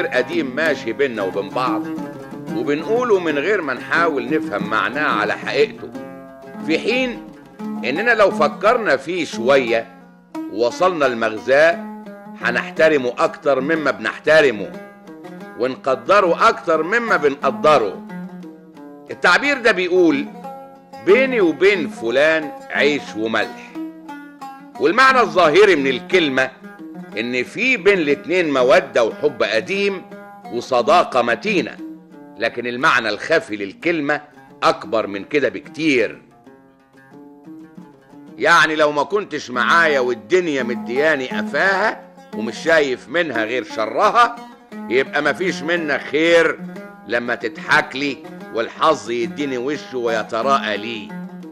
تعبير قديم ماشي بينا وبين بعض وبنقوله من غير ما نحاول نفهم معناه على حقيقته في حين إننا لو فكرنا فيه شوية ووصلنا لمغزاه هنحترمه أكتر مما بنحترمه ونقدره أكتر مما بنقدره التعبير ده بيقول بيني وبين فلان عيش وملح والمعنى الظاهري من الكلمة إن في بين الاتنين مودة وحب قديم وصداقة متينة لكن المعنى الخفي للكلمة أكبر من كده بكتير يعني لو ما كنتش معايا والدنيا مدياني قفاها ومش شايف منها غير شرها يبقى مفيش منك خير لما تضحك لي والحظ يديني وشه ويتراءى لي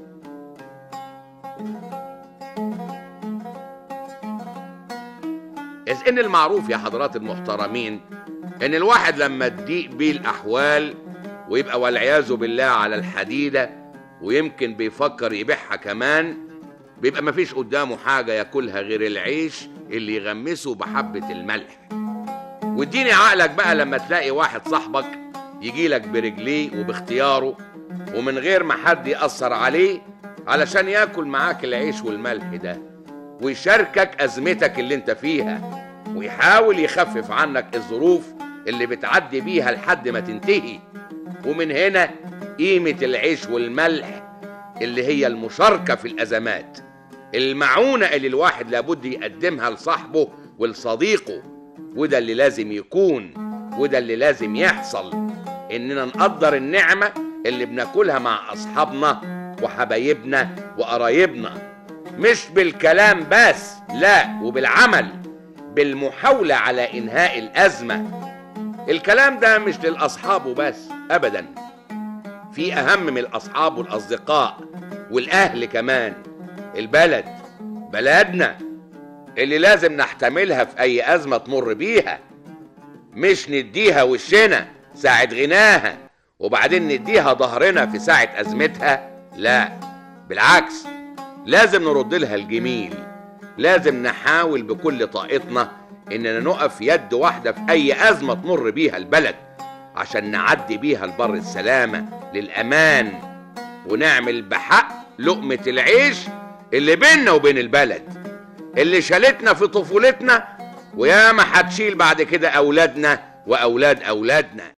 إذ إن المعروف يا حضرات المحترمين إن الواحد لما تضيق بيه الأحوال ويبقى والعياذ بالله على الحديدة ويمكن بيفكر يبيعها كمان بيبقى مفيش قدامه حاجة ياكلها غير العيش اللي يغمسه بحبة الملح واديني عقلك بقى لما تلاقي واحد صاحبك يجيلك برجليه وباختياره ومن غير ما حد يأثر عليه علشان ياكل معاك العيش والملح ده ويشاركك أزمتك اللي انت فيها ويحاول يخفف عنك الظروف اللي بتعدي بيها لحد ما تنتهي ومن هنا قيمة العيش والملح اللي هي المشاركة في الأزمات المعونة اللي الواحد لابد يقدمها لصاحبه ولصديقه وده اللي لازم يكون وده اللي لازم يحصل إننا نقدر النعمة اللي بناكلها مع أصحابنا وحبايبنا وقرايبنا مش بالكلام بس لا وبالعمل بالمحاولة على إنهاء الأزمة الكلام ده مش للأصحاب وبس أبدا في أهم من الأصحاب والأصدقاء والأهل كمان البلد بلدنا اللي لازم نحتملها في أي أزمة تمر بيها مش نديها وشنا ساعة غناها وبعدين نديها ظهرنا في ساعة أزمتها لا بالعكس لازم نرد لها الجميل لازم نحاول بكل طاقتنا إننا نقف يد واحدة في أي أزمة تمر بيها البلد عشان نعدي بيها البر السلامة للأمان ونعمل بحق لقمة العيش اللي بيننا وبين البلد اللي شالتنا في طفولتنا وياما هتشيل بعد كده أولادنا وأولاد أولادنا